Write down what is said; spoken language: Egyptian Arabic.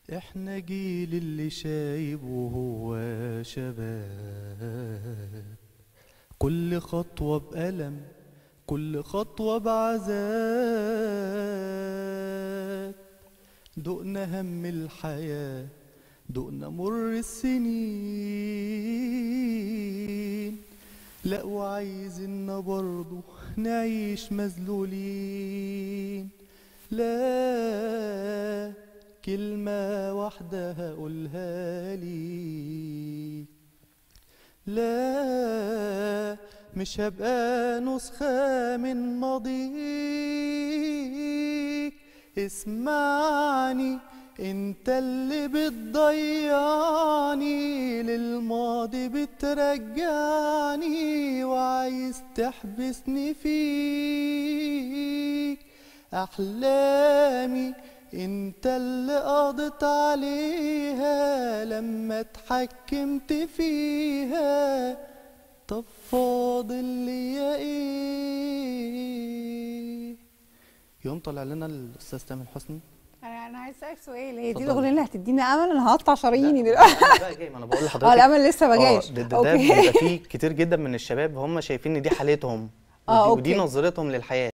احنا جيل اللي شايب وهو شباب كل خطوة بألم كل خطوة بعذاب دقنا هم الحياة دقنا مر السنين لا وعايزنا برضو نعيش مذلولين لا كلمة واحدة هقولها لي لا مش هبقى نسخة من ماضيك اسمعني انت اللي بتضيعني للماضي بترجعني وعايز تحبسني فيك احلامي انت اللي قضيت عليها لما اتحكمت فيها طب فاضل ليا ايه يوم طلع لنا الاستاذ تامر حسني انا انا عايز اسالك سؤال هي دي اتفضلي. الاغنيه اللي هتدينا امل انا هقطع شراييني دلوقتي بقى جاي ما انا بقول اه لحضرتك الامل لسه ما اه جاش ده, ده, ده بيبقى فيه كتير جدا من الشباب هم شايفين ان دي حالتهم اه، ودي, ودي اوكي. نظرتهم للحياه